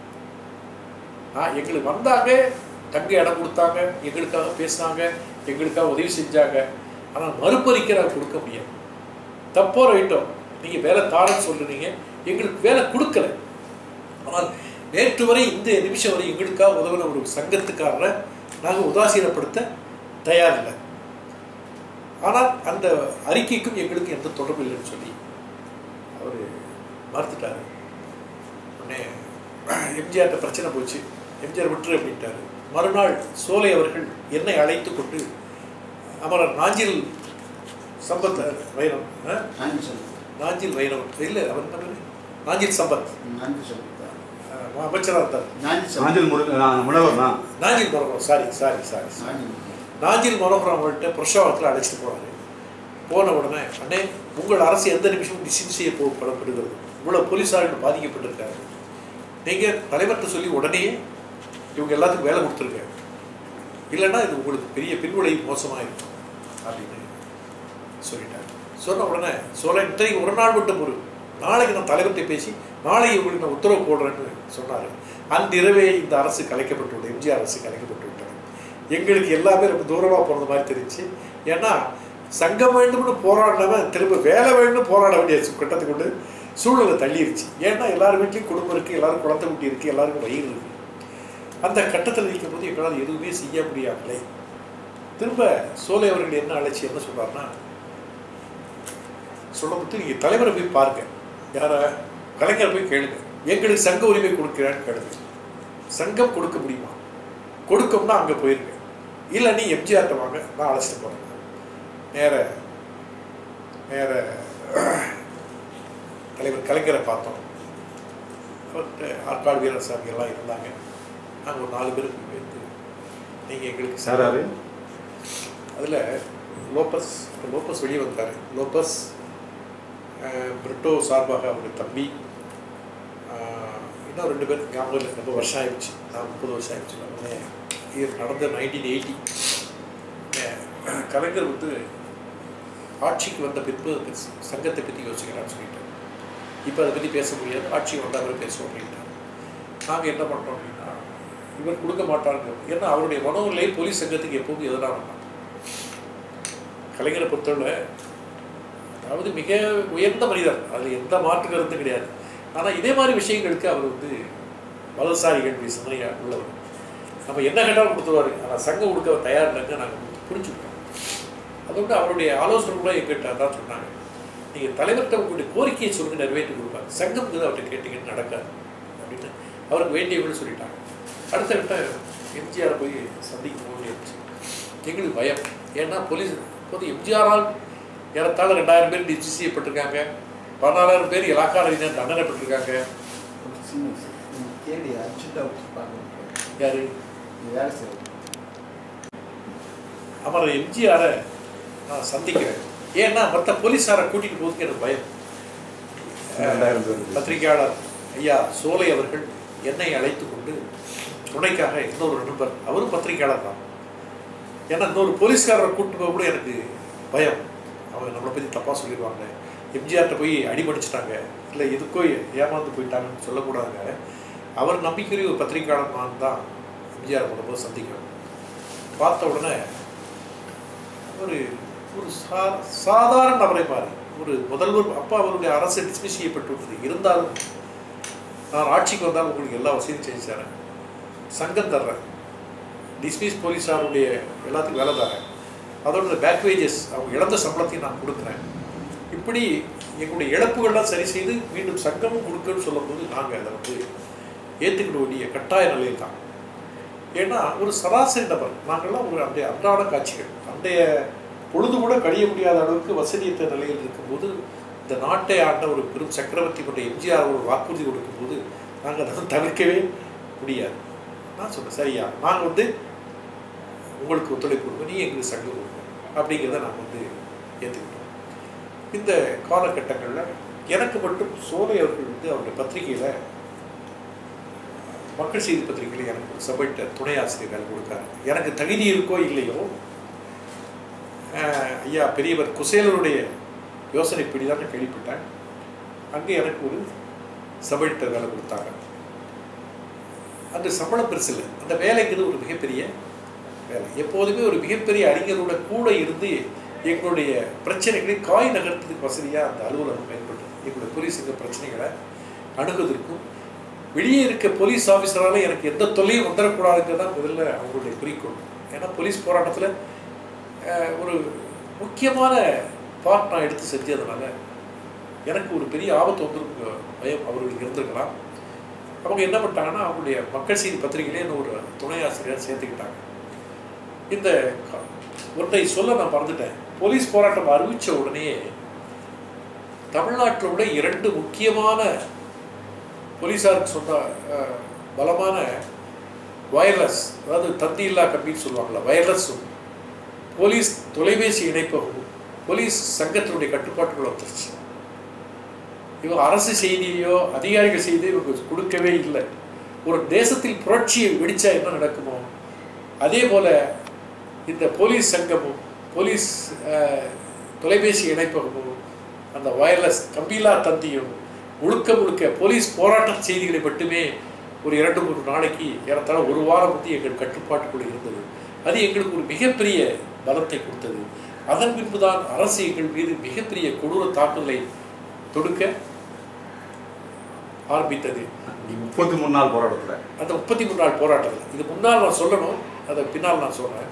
நான் எங்களுக்கு வந்தாங்க தங்க இடம் கொடுத்தாங்க எங்களுக்காக பேசினாங்க எங்களுக்காக உதவி செஞ்சாங்க ஆனால் மறுபறிக்கை நான் கொடுக்க முடியாது தப்போ ரைட்டோ நீங்கள் வேலை தாரன்னு சொல்றீங்க எங்களுக்கு வேலை கொடுக்கல ஆனால் நேற்று வரை இந்த நிமிஷம் வரை எங்களுக்காக உதவின ஒரு சங்கத்துக்காரரை நாங்கள் உதாசீனப்படுத்த தயாரில்லை ஆனால் அந்த அறிக்கைக்கும் எங்களுக்கு எந்த தொடர்பு இல்லைன்னு சொல்லி அவர் மறுத்துட்டாரு உடனே எம்ஜிஆர்ட்ட பிரச்சனை போச்சு எம்ஜிஆர் விட்டுரு அப்படின்ட்டாரு மறுநாள் சோலை அவர்கள் என்னை அழைத்து கொண்டு அமரர் நாஞ்சில் சம்பத் வைரம் ஆ? நன்றி சொல்லு நாஞ்சில் வைரம் இல்லை அவர் என்ன பேரு நாஞ்சில் சம்பத் நன்றி சொல்லு ஆ, அமைச்சராக இருந்தார் நன்றி சொல்லு நாஞ்சில் முரு நான் முனவர்னா Nanjil Manoharam sorry sorry sorry நன்றி நாஞ்சில் மனோகரம் அவர்கிட்ட பிரசவத்தில் அழைச்சிட்டு போனாரு போன உடனே அண்ணே உங்கள் அரசு எந்த நிமிஷமும் டிசின் செய்ய போகப்படப்படுகிறது இவ்வளோ போலீஸார்கள் பாதிக்கப்பட்டிருக்காங்க நீங்கள் தலைவர்கிட்ட சொல்லி உடனே இவங்க எல்லாத்துக்கும் வேலை கொடுத்துருங்க இல்லைன்னா இது உங்களுக்கு பெரிய பின்விளைவு மோசமாக இருக்கும் அப்படின்னு சொல்லிட்டாங்க சொன்ன உடனே சொல்ல இன்றைக்கு ஒரு நாள் மட்டும் ஒரு நாளைக்கு நான் தலைவர்கிட்ட பேசி நாளைக்கு உங்களுக்கு நான் உத்தரவு போடுறேன்னு சொன்னார் அன்றிரவே இந்த அரசு கலைக்கப்பட்டு விட்டது எம்ஜிஆர் அரசு கலைக்கப்பட்டு விட்டது எங்களுக்கு எல்லாமே ரொம்ப தூரமாக போகிறது மாதிரி தெரிஞ்சு ஏன்னா சங்கம் வேண்டும்னு போராடினவன் திரும்ப வேலை வேணும்னு போராட வேண்டிய சு- கட்டத்துக்கு கொண்டு சூழலை தள்ளிருச்சு ஏன்னா எல்லார் வீட்லேயும் குடும்பம் இருக்குது எல்லாரும் குழந்தை குட்டி இருக்குது எல்லாருக்கும் வயிறு இருக்குது அந்த கட்டத்தில் இருக்கும்போது எங்களால் எதுவுமே செய்ய முடியாமலே திரும்ப சோலை அவர்கள் என்ன அழைச்சி என்ன சொல்றாருன்னா சொல்லும்போது நீங்கள் தலைவரை போய் பாருங்க யாரை கலைஞர் போய் கேளுங்க எங்களுக்கு சங்க உரிமை கொடுக்கிறான்னு கேளுங்க சங்கம் கொடுக்க முடியுமா கொடுக்கும்னா அங்கே போயிருங்க இல்லை நீ எம்ஜிஆர்ட்ட வாங்க நான் அழைச்சிட்டு போகிறேன் நேர நேர தலைவர் கலைஞரை பார்த்தோம் அவர்கிட்ட ஆற்காடு வீரசாமி எல்லாம் இருந்தாங்க நாங்கள் ஒரு நாலு பேருக்கு போய் வைத்து நீங்கள் எங்களுக்கு சார் யாரு அதில் லோப்பஸ் லோப்பஸ் வெளியே வந்தார் லோப்பஸ் அஹ், பிரிட்டோ சார்பாக அவங்க தம்பி அஹ், இன்னும் ரெண்டு பேர் ஞாபகம் இல்லை ரொம்ப வருஷம் ஆயிடுச்சு நான் முப்பது வருஷம் ஆயிடுச்சு நம்ம இது நடந்த நைன்டீன் எயிட்டி கலைஞர் வந்து ஆட்சிக்கு வந்த பின்பு அந்த சங்கத்தை பற்றி யோசிக்கலாம்னு சொல்லிட்டார் இப்போ அதை பற்றி பேச முடியாது ஆட்சி வந்தவரை பேசுவோம் அப்படின்ட்டார் நாங்கள் என்ன பண்ணுறோம் அப்படின்னா இவர் கொடுக்க மாட்டாங்க ஏன்னா அவருடைய மனோநிலை போலீஸ் சங்கத்துக்கு எப்போதும் எதிராக வேண்டாம் கலைஞரை பொறுத்தவரை அதாவது மிக உயர்ந்த மனிதர் அதில் எந்த மாற்று கருத்தும் கிடையாது ஆனால் இதே மாதிரி விஷயங்களுக்கு அவர் வந்து வலதுசாரிகள் சிந்தனையா உள்ளவர் நம்ம என்ன கேட்டாலும் கொடுத்துருவாரு ஆனால் சங்கம் கொடுக்க அவர் தயார் இல்லைங்க நாங்கள் புரிஞ்சுக்கிட்டோம் அதோட அவருடைய ஆலோசனை கூட எங்கிட்ட தான் சொன்னாங்க நீங்கள் தலைவர்கிட்ட உங்களுடைய கோரிக்கையை சொல்லுங்க நிறைவேற்றி கொடுப்பாங்க சங்கம் வந்து அவர்கிட்ட கேட்டீங்கன்னு நடக்காது அப்படின்னு அவருக்கு வேண்டியவங்களும் சொல்லிட்டாங்க அடுத்த கட்ட எம்ஜிஆர் போய் சந்திக்கும் போது இருந்துச்சு எங்களுக்கு பயம் ஏன்னா போலீஸ் இப்போது எம்ஜிஆரால் ஏறத்தாழ ரெண்டாயிரம் பேர் டிஸ்மிஸ் செய்யப்பட்டிருக்காங்க பதினாலாயிரம் பேர் இலாக்கா ரீதியாக தண்டனைப்பட்டிருக்காங்க ஒரு சின்ன விஷயம். நீ தேடி அச்சுட்டா வச்சு பார்க்கணும் யாரு நீ வேலை செய்யணும் அமரர் எம்ஜிஆரை நான் சந்திக்கிறேன் ஏன்னா மற்ற போலீஸாரை கூட்டிட்டு போகிறதுக்கு எனக்கு பயம் ரெண்டாயிரம் பேர் பத்திரிகையாளர் ஐயா சோலை அவர்கள் என்னை அழைத்து கொண்டு துணைக்காக இன்னொரு நண்பர் அவரும் பத்திரிகையாளர் தான் ஏன்னா இன்னொரு போலீஸ்காரரை கூட்டு போக கூட எனக்கு பயம் அவங்க நம்மளை பற்றி தப்பாக சொல்லிடுவாங்க எம்ஜிஆர்கிட்ட போய் அடிபடிச்சிட்டாங்க இல்லை எதுக்கோ ஏமாந்து போயிட்டாங்கன்னு சொல்லக்கூடாதுங்க அவர் நம்பிக்கையுரிய ஒரு பத்திரிகையாளர் நான் தான் எம்ஜிஆர் போது சந்திக்கிறோம் பார்த்த உடனே ஒரு ஒரு சா சாதாரண நபரை மாதிரி ஒரு முதல்வர் அப்பா அவருடைய அரசு டிஸ்மிஸ் செய்யப்பட்டுள்ளது இருந்தாலும் நான் ஆட்சிக்கு வந்தால் உங்களுக்கு எல்லா வசதியும் செஞ்சு தரேன் சங்கம் தர்றேன் டிஸ்மிஸ் போலீஸாருடைய எல்லாத்துக்கும் வேலை தரேன் அதோட பேக் வேஜஸ் அவங்க இழந்த சம்பளத்தையும் நான் கொடுக்குறேன் இப்படி எங்களுடைய இழப்புகள்லாம் சரி செய்து மீண்டும் சங்கமும் கொடுக்குன்னு சொல்லும்போது நாங்கள் அதை வந்து ஏற்றுக்கிட வேண்டிய கட்டாய நிலையில் தான் ஏன்னா ஒரு சராசரி நபர் நாங்கள்லாம் ஒரு அன்றைய அன்றாட காட்சிகள் அன்றைய பொழுது கூட கழிய முடியாத அளவுக்கு வசதியற்ற நிலையில் இருக்கும்போது இந்த நாட்டை ஆண்ட ஒரு பெரும் சக்கரவர்த்தி கொண்ட எம்ஜிஆர் ஒரு வாக்குறுதி கொடுக்கும்போது நாங்கள் அதை தவிர்க்கவே முடியாது நான் சொன்னேன் சரியா நாங்கள் வந்து உங்களுக்கு ஒத்துழைப்பு கொடுங்க நீ எங்களுக்கு சங்கம் கொடுங்க அப்படிங்கிறத நாங்கள் வந்து ஏற்றுக்கிட்டோம் இந்த காலகட்டங்களில் எனக்கு மட்டும் சோலை அவர்கள் வந்து அவருடைய பத்திரிகையில் மக்கள் செய்தி பத்திரிகையில் எனக்கு ஒரு சபைட்ட துணை ஆசிரியர் கொடுத்தாரு எனக்கு தகுதி இருக்கோ இல்லையோ அஹ், ஐயா பெரியவர் குசேலருடைய யோசனைப்படி தான் நான் கேள்விப்பட்டேன் அங்கே எனக்கு ஒரு சபைட்ட வேலை கொடுத்தாங்க அந்த சம்பளம் பெருசு இல்லை அந்த வேலைங்கிறது ஒரு மிகப்பெரிய வேலை எப்போதுமே ஒரு மிகப்பெரிய அறிஞரோட கூட இருந்து எங்களுடைய பிரச்சனைகளை காய் நகர்த்ததுக்கு வசதியாக அந்த அலுவலகம் பயன்பட்டது எங்களுடைய போலீஸ் இந்த பிரச்சனைகளை அணுகுவதற்கும் வெளியே இருக்க போலீஸ் ஆஃபீஸரால எனக்கு எந்த தொல்லையும் வந்துடக்கூடாதுங்கிறது தான் முதல்ல அவங்களுடைய குறிக்கோள் ஏன்னா போலீஸ் போராட்டத்தில் ஒரு முக்கியமான பார்ட் நான் எடுத்து செஞ்சதுனால எனக்கு ஒரு பெரிய ஆபத்து வந்திருக்க பயம் அவர்களுக்கு இருந்திருக்கலாம் அவங்க என்ன பண்ணிட்டாங்கன்னா அவங்களுடைய மக்கள் செய்தி பத்திரிகையிலே என்ன ஒரு துணை ஆசிரியர் சேர்த்துக்கிட்டாங்க இந்த க- ஒன்றை சொல்ல நான் மறந்துட்டேன் போலீஸ் போராட்டம் அறிவிச்ச உடனே தமிழ்நாட்டில் உள்ள இரண்டு முக்கியமான போலீஸாருக்கு சொன்ன அஹ், பலமான வயர்லெஸ் அதாவது தந்தி இல்லா கம்பின்னு சொல்லுவாங்கள்ல வயர்லெஸும் போலீஸ் தொலைபேசி இணைப்பகமும் போலீஸ் சங்கத்தினுடைய கட்டுப்பாட்டுக்குள்ள வந்துருச்சு இவங்க அரசு செய்தியோ அதிகாரிகள் செய்தியோ இவங்க கொடுக்கவே இல்லை ஒரு தேசத்தில் புரட்சியை வெடிச்சா என்ன நடக்குமோ அதே போல இந்த போலீஸ் சங்கமும் போலீஸ் அஹ், தொலைபேசி இணைப்பகமும் அந்த வயர்லெஸ் கம்பிலா தந்தியும் முழுக்க முழுக்க போலீஸ் போராட்ட செய்திகளை மட்டுமே ஒரு இரண்டு மூன்று நாளைக்கு ஏறத்தாழ ஒரு வாரம் வந்து எங்கள் கட்டுப்பாட்டுக்குள்ள இருந்தது அது எங்களுக்கு ஒரு மிகப்பெரிய பலத்தை கொடுத்தது அதன் பின்புதான் அரசு எங்கள் மீது மிகப்பெரிய கொடூர தாக்குதலை தொடுக்க ஆரம்பித்தது முப்பத்தி மூணு நாள் போராட்டத்தில் அந்த முப்பத்தி மூணு நாள் போராட்டத்தில் இது முன்னால் நான் சொல்லணும் அதை பின்னால் நான் சொல்கிறேன்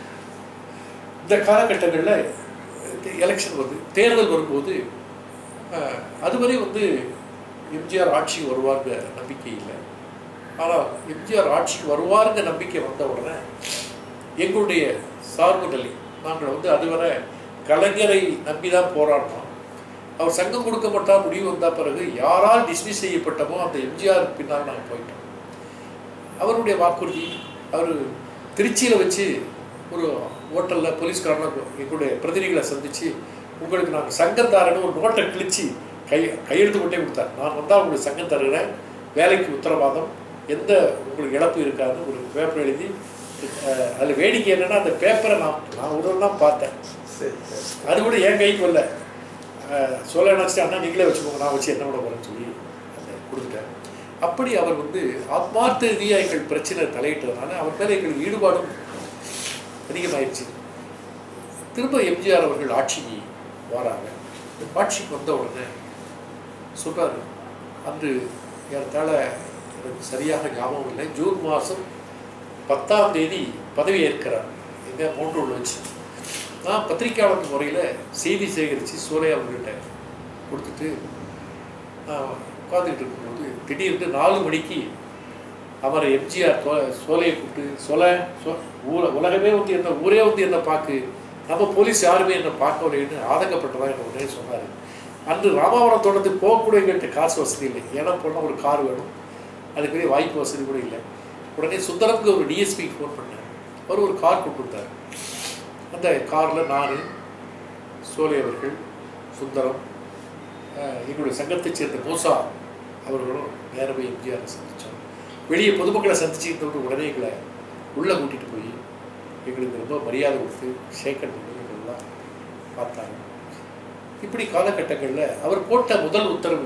இந்த காலகட்டங்களில் எலெக்ஷன் வருது தேர்தல் வரும்போது அஹ், அதுவரை வந்து எம்ஜிஆர் ஆட்சிக்கு வருவார்ங்க நம்பிக்கை இல்லை ஆனால் எம்ஜிஆர் ஆட்சிக்கு வருவாருங்க நம்பிக்கை வந்த உடனே எங்களுடைய சார்பு நிலை நாங்கள் வந்து அதுவரை கலைஞரை நம்பி தான் போராடினோம் அவர் சங்கம் கொடுக்க மாட்டா முடிவு வந்த பிறகு யாரால் டிஸ்மிஸ் செய்யப்பட்டமோ அந்த எம்ஜிஆர் பின்னால் நாங்கள் போயிட்டோம் அவருடைய வாக்குறுதி அவர் திருச்சியில் வச்சு ஒரு ஹோட்டலில் போலீஸ்காரனை எங்களுடைய பிரதிநிதிகளை சந்தித்து உங்களுக்கு நாங்கள் சங்கம் தரேன்னு ஒரு நோட்டை கிழிச்சு கை கையெழுத்து கொண்டே கொடுத்தார் நான் வந்தால் உங்களுக்கு சங்கம் தருகிறேன் வேலைக்கு உத்தரவாதம் எந்த உங்களுக்கு இழப்பு இருக்காதுன்னு ஒரு பேப்பர் எழுதி அஹ், அதில் வேடிக்கை என்னன்னா அந்த பேப்பரை நான் நான் ஒரு தான் பார்த்தேன் சரி சரி அது கூட என் கைக்கு வரல அஹ், சொல்ல நினச்சிட்டு அண்ணா நீங்களே வச்சுக்கோங்க நான் வச்சு என்ன பண்ண போகிறேன்னு சொல்லி அதை கொடுத்துட்டேன் அப்படி அவர் வந்து ஆத்மார்த்த ரீதியாக எங்கள் பிரச்சனை தலையிட்டதுனால அவர் மேலே எங்களுக்கு ஈடுபாடும் அதிகமாயிடுச்சு திரும்ப எம்ஜிஆர் அவர்கள் ஆட்சிக்கு வராங்க ஆட்சிக்கு வந்த உடனே சொல்றாரு அன்று ஏறத்தாழ எனக்கு சரியாக ஞாபகம் இல்லை ஜூன் மாதம் பத்தாம் தேதி பதவி ஏற்கிறார் எங்க மோட்டூரில் வச்சு நான் பத்திரிக்கையாளர் முறையில் செய்தி சேகரித்து சோலை அவர்கிட்ட கொடுத்துட்டு நான் உட்காந்துக்கிட்டு இருக்கும்போது திடீர்னு நாலு மணிக்கு அவரை எம்ஜிஆர் தோ சோலையை கூப்பிட்டு சொல சொ ஊர உலகமே வந்து என்ன ஊரே வந்து என்ன பார்க்கு நம்ம போலீஸ் யாருமே என்ன பார்க்கவில்லைன்னு ஆதங்கப்பட்டதா என்ன உடனே சொன்னார் அன்று ராமாவரம் தொடர்ந்து போகக்கூட எங்கள்கிட்ட காசு வசதி இல்லை ஏன்னா போனால் ஒரு கார் வேணும் அதுக்குரிய வாய்ப்பு வசதி கூட இல்லை உடனே சுந்தரத்துக்கு ஒரு டிஎஸ்பிக்கு ஃபோன் பண்ணேன் அவர் ஒரு கார் கொண்டு வந்தார் அந்த காரில் நான் சோலை அவர்கள் சுந்தரம் அஹ், எங்களுடைய சங்கத்தைச் சேர்ந்த மூசா அவர்களும் நேரவே எம்ஜிஆரை சந்தித்தோம் வெளியே பொதுமக்களை சந்திச்சுக்கிட்டு உடனே எங்களை உள்ளே கூட்டிகிட்டு போய் எங்களுக்கு ரொம்ப மரியாதை கொடுத்து ஷேக்கன் பண்ணி எங்களெல்லாம் பார்த்தாங்க இப்படி காலகட்டங்களில் அவர் போட்ட முதல் உத்தரவு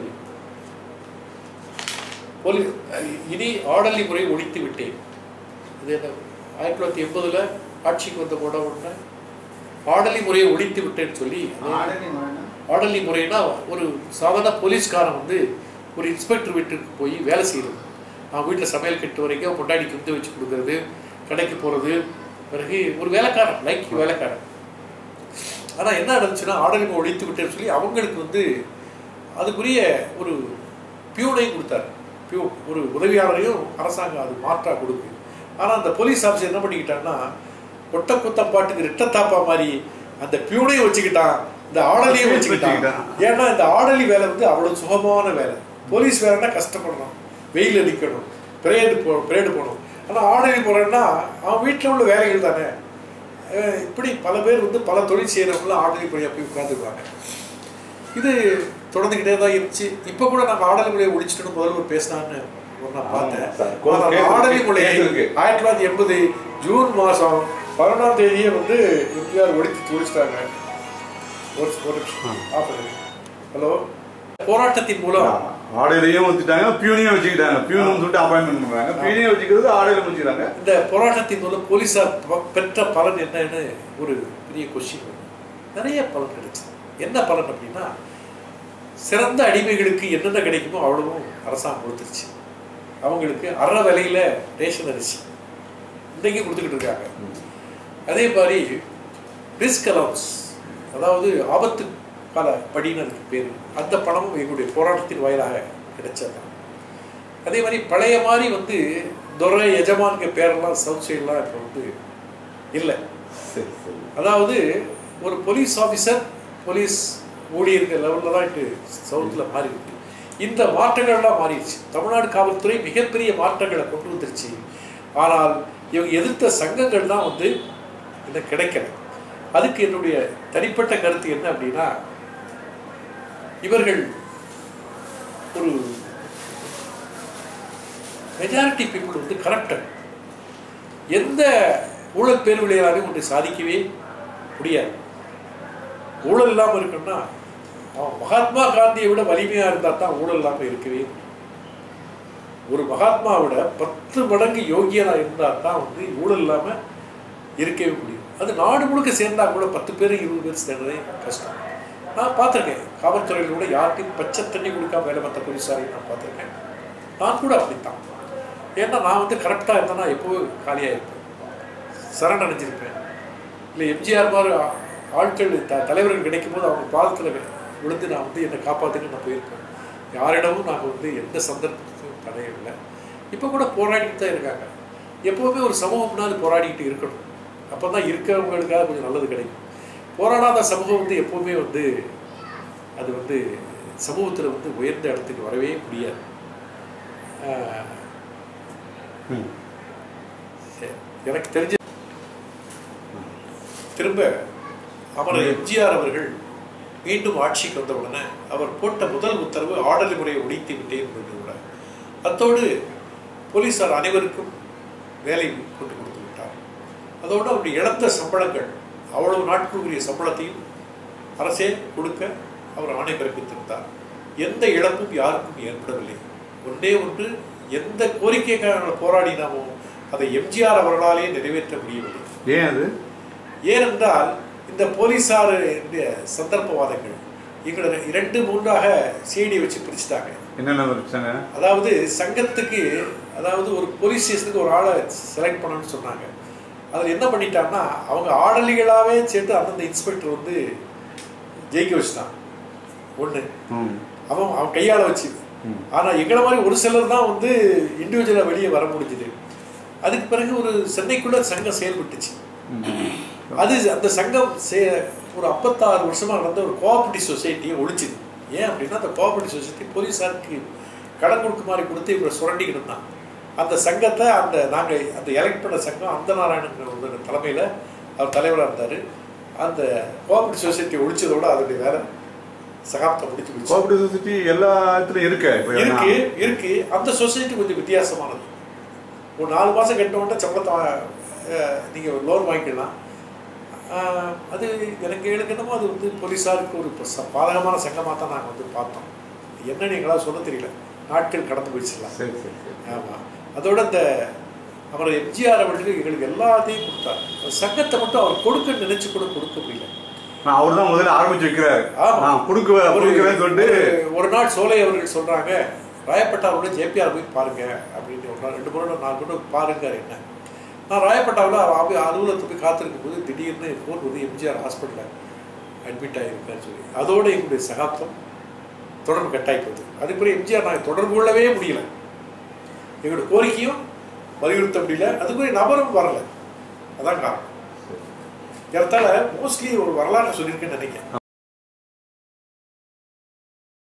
போலி இனி ஆடலி முறை ஒழித்து விட்டேன் இது என்ன ஆயிரத்தி தொள்ளாயிரத்தி எண்பதுல ஆட்சிக்கு வந்த போட உடனே ஆடலி முறையை ஒழித்து விட்டேன்னு சொல்லி ஆடனி மகனா ஆடலி முறைனா ஒரு சாதாரண போலீஸ்காரன் வந்து ஒரு இன்ஸ்பெக்டர் வீட்டுக்கு போய் வேலை செய்யறது அவன் வீட்டில் சமையல் கட்டு வரைக்கும் பொண்டாடி குந்து வச்சு கொடுக்கறது கடைக்கு போகிறது பிறகு ஒரு வேலைக்காரன் லைக் வேலைக்காரன் ஆனால் என்ன நடந்துச்சுன்னா ஆடலி முறை ஒழித்து விட்டேன்னு சொல்லி அவங்களுக்கு வந்து அதுக்குரிய ஒரு பியூனையும் கொடுத்தாரு பியூ ஒரு உதவியாளரையும் அரசாங்கம் அது மாற்றா கொடுக்கு ஆனால் அந்த போலீஸ் ஆஃபீஸர் என்ன பண்ணிக்கிட்டான்னா ஒட்ட குத்தம் பாட்டுக்கு ரெட்டத்தாப்பா மாதிரி அந்த பியூனையும் வச்சுக்கிட்டான் இந்த ஆடலியும் வச்சுக்கிட்டான் வச்சுக்கிட்டான். ஏன்னா இந்த ஆடலி வேலை வந்து அவ்வளவு சுகமான வேலை போலீஸ் வேலைன்னா கஷ்டப்படணும் வெயில் அடிக்கணும் பிரேடு போ பிரேடு போகணும் ஆனால் ஆடலி போகிறேன்னா அவன் வீட்டில் உள்ள வேலைகள் தானே அஹ் இப்படி பல பேர் வந்து பல தொழில் செய்கிறவங்களும் ஆடலி பணியாக போய் உட்காந்துருக்காங்க இது தொடர்ந்துக்கிட்டே தான் இருந்துச்சு இப்போ கூட நாங்கள் ஆடலி மொழியை ஒழிச்சிட்டு முதல்வர் பேசினான்னு ஒரு நான் பார்த்தேன் சார். கோர்ட் ஆனால் கேஸ் ஆடலி இருக்கு. மொழியை கேஸ் இருக்கு. ஆயிரத்தி தொள்ளாயிரத்தி எண்பது ஜூன் மாதம் பதினொன்றாம் தேதியே வந்து எம்ஜிஆர் ஒழித்து ஒழிச்சிட்டாங்க ஒரு ஒரு நிமிஷம் ஆஃப் பண்ணுங்க ஹலோ போராட்டத்தின் மூலம் ஆடையிலையும் வச்சுட்டாங்க பியூனையும் வச்சுக்கிட்டாங்க பியூனும் சொல்லிட்டு அப்பாயின்மெண்ட் பண்றாங்க பியூனையும் வச்சுக்கிறது ஆடையில வச்சுக்கிறாங்க இந்த போராட்டத்தின் மூலம் போலீசார் ப- பெற்ற பலன் என்னன்னு ஒரு பெரிய கொஸ்டின் நிறைய பலன் கிடைச்சது என்ன பலன் அப்படின்னா சிறந்த அடிமைகளுக்கு என்னென்ன கிடைக்குமோ அவ்வளவும் அரசாங்கம் கொடுத்துருச்சு அவங்களுக்கு அற விலையில ரேஷன் அரிசி இன்றைக்கும் கொடுத்துக்கிட்டு இருக்காங்க அதே மாதிரி ரிஸ்க் அலவுன்ஸ் அதாவது ஆபத்து கால படின்னு அதுக்கு பேர் அந்த பணமும் எங்களுடைய போராட்டத்தின் வாயிலாக கிடைச்சது அதே மாதிரி பழைய மாதிரி வந்து துரை எஜமான்க பேரெல்லாம் சவுத் சைடெலாம் இப்போ வந்து இல்லை சரி சரி அதாவது ஒரு போலீஸ் ஆஃபீஸர் போலீஸ் ஊழியர்கள் லெவலில் தான் இட்டு சவுத்தில் மாறி இருக்கு இந்த மாற்றங்கள்லாம் மாறிடுச்சு தமிழ்நாடு காவல்துறை மிகப்பெரிய மாற்றங்களை கொண்டு வந்துருச்சு ஆனால் இவங்க எதிர்த்த சங்கங்கள் தான் வந்து இன்னும் கிடைக்கல அதுக்கு என்னுடைய தனிப்பட்ட கருத்து என்ன அப்படின்னா இவர்கள் ஒரு மெஜாரிட்டி பீப்புள் வந்து கரப்டட் எந்த ஊழல் பேர்வழியாலையும் ஒன்று சாதிக்கவே முடியாது ஊழல் இல்லாமல் இருக்கணும்னா அவன் மகாத்மா காந்தியை விட வலிமையாக இருந்தால் தான் ஊழல் இல்லாமல் இருக்கவே முடியும். ஒரு மகாத்மாவோட பத்து மடங்கு யோகியனாக இருந்தால் தான் வந்து ஊழல் இல்லாமல் இருக்கவே முடியும் அது நாடு முழுக்க சேர்ந்தா கூட பத்து பேர் இருபது பேர் சேர்ந்ததே கஷ்டம் நான் பார்த்துருக்கேன் காவல்துறையில் கூட யார்கிட்டையும் பச்சை தண்ணி கொடுக்காம வேலை பார்த்த போலீஸாரையும் நான் பார்த்துருக்கேன் நான் கூட அப்படித்தான் ஏன்னா நான் வந்து கரெக்டாக இருந்தேன்னா எப்போவும் காலியாக இருப்பேன் சரண் அடைஞ்சிருப்பேன் இல்லை எம்ஜிஆர் மாதிரி ஆ- ஆட்கள் த தலைவர்கள் கிடைக்கும் போது அவங்க பாதத்தில் விழுந்து நான் வந்து என்னை காப்பாற்றுன்னு நான் போயிருப்பேன் யாரிடமும் நாங்கள் வந்து எந்த சந்தர்ப்பத்திலும் தடையில்லை இப்போ கூட போராடிட்டு தான் இருக்காங்க எப்போவுமே ஒரு சமூகம் முன்னாடி போராடிக்கிட்டு இருக்கணும் அப்போ தான் இருக்கிறவங்களுக்காக கொஞ்சம் நல்லது கிடைக்கும் போராடாத சமூகம் வந்து எப்போவுமே வந்து அது வந்து சமூகத்தில் வந்து உயர்ந்த இடத்துக்கு வரவே முடியாது ஆஹ், ம். சரி. எனக்கு தெரிஞ்ச திரும்ப அமரர் எம்ஜிஆர் அவர்கள் மீண்டும் ஆட்சிக்கு வந்த உடனே அவர் போட்ட முதல் உத்தரவு ஆடலி முறையை ஒழித்து விட்டேன் என்பது கூட அத்தோடு போலீசார் அனைவருக்கும் வேலை போட்டு கொடுத்து விட்டார் அதோடு அவருடைய இழந்த சம்பளங்கள் அவ்வளவு நாட்களுக்குரிய சம்பளத்தையும் அரசே கொடுக்க அவர் ஆணை பிறப்பித்திருந்தார் எந்த இழப்பும் யாருக்கும் ஏற்படவில்லை ஒன்றே ஒன்று எந்த கோரிக்கைக்காக நாங்கள் போராடினாமோ அதை எம்ஜிஆர் அவர்களாலே நிறைவேற்ற முடியவில்லை ஏன் அது ஏனென்றால் இந்த போலீசார் சந்தர்ப்பவாதங்கள் எங்களை இரண்டு மூன்றாக சிஐடி வச்சு பிரிச்சுட்டாங்க என்னென்ன வச்சாங்க அதாவது சங்கத்துக்கு அதாவது ஒரு போலீஸ் ஸ்டேஷனுக்கு ஒரு ஆளை செலக்ட் பண்ணணும்னு சொன்னாங்க அதில் என்ன பண்ணிட்டாங்கன்னா அவங்க ஆடலிகளாகவே சேர்த்து அந்தந்த இன்ஸ்பெக்டர் வந்து ஜெயிக்க வச்சுட்டான் ஒன்று ம் அவன் அவன் கையாள வச்சு ம். ஆனால் எங்களை மாதிரி ஒரு சிலர் தான் வந்து இண்டிவிஜுவலாக வெளியே வர முடிஞ்சுது அதுக்கு பிறகு ஒரு சென்னைக்குள்ள சங்கம் செயல்பட்டுச்சு ம். அது அந்த சங்கம் சே ஒரு ஐம்பத்தாறு வருஷமா நடந்த ஒரு கோஆபரேட்டிவ் சொசைட்டியை ஒழிச்சுது ஏன் அப்படின்னா அந்த கோஆபரேட்டிவ் சொசைட்டி போலீஸாருக்கு கடன் கொடுக்குமாறு கொடுத்து இவரை சுரண்டிக்கிட்டு இருந்தான் அந்த சங்கத்தை அந்த நாங்கள் அந்த எலெக்ட் பண்ண சங்கம் அந்த நாராயணன் தலைமையில் அவர் தலைவராக இருந்தார் அந்த கோஆபரேட்டிவ் சொசைட்டி ஒழிச்சதோட அதோடைய வேலை சகாப்தம் முடிச்சு போச்சு கோஆபரேட்டிவ் சொசைட்டி எல்லா இடத்துலயும் இருக்கு இப்ப இருக்கு இருக்கு அந்த சொசைட்டி கொஞ்சம் வித்தியாசமானது ஒரு நாலு மாசம் கட்டினோட சம்பளத்தை அஹ், நீங்க லோன் வாங்கிக்கலாம் ஆஹ், அது எனக்கு எனக்கு என்னமோ அது வந்து போலீஸாருக்கு ஒரு ச- பாதகமான சங்கமாக தான் நாங்கள் வந்து பார்த்தோம் என்னன்னு எங்களால் சொல்ல தெரியல நாட்கள் கடந்து போயிடுச்சுலாம் சரி சரி சரி ஆமாம் அதோட இந்த அவர் எம்ஜிஆர் அவர்களுக்கு எங்களுக்கு எல்லாத்தையும் கொடுத்தார் அந்த சங்கத்தை மட்டும் அவர் கொடுக்க நினைச்சு கூட கொடுக்க முடியல அவர் தான் முதல்ல ஆரம்பிச்சு வைக்கிறாரு ஆமா. நான் கொடுக்க ஒரு- கொடுக்குறேன்னு சொல்லிட்டு ஒரு- ஒரு நாள் சோலை அவர்கள் சொல்றாங்க ராயப்பட்டாவோட ஜேபிஆர் போய் பாருங்க அப்படின்னு ஒரு நாள் ரெண்டு மூணு நாலு கூட பாருங்க என்ன நான் ராயப்பட்டாவில் அவர் அலுவலகத்தை போய் காத்திருக்கும் போது திடீர்னு ஃபோன் வந்து எம்ஜிஆர் ஹாஸ்பிட்டலில் அட்மிட் ஆகிருக்கான்னு சொல்லி அதோட எங்களுடைய சகாப்தம் தொடர்பு கட்டாயி போகுது அதுக்குரிய எம்ஜிஆர் நாங்கள் தொடர்பு கொள்ளவே முடியல எங்களோட கோரிக்கையும் வலியுறுத்த முடியல அதுக்குரிய நபரும் வரல அதான் காரணம் ஏறத்தாழ மோஸ்ட்லி ஒரு வரலாறு சொல்லியிருக்கேன்னு நினைக்கிறேன்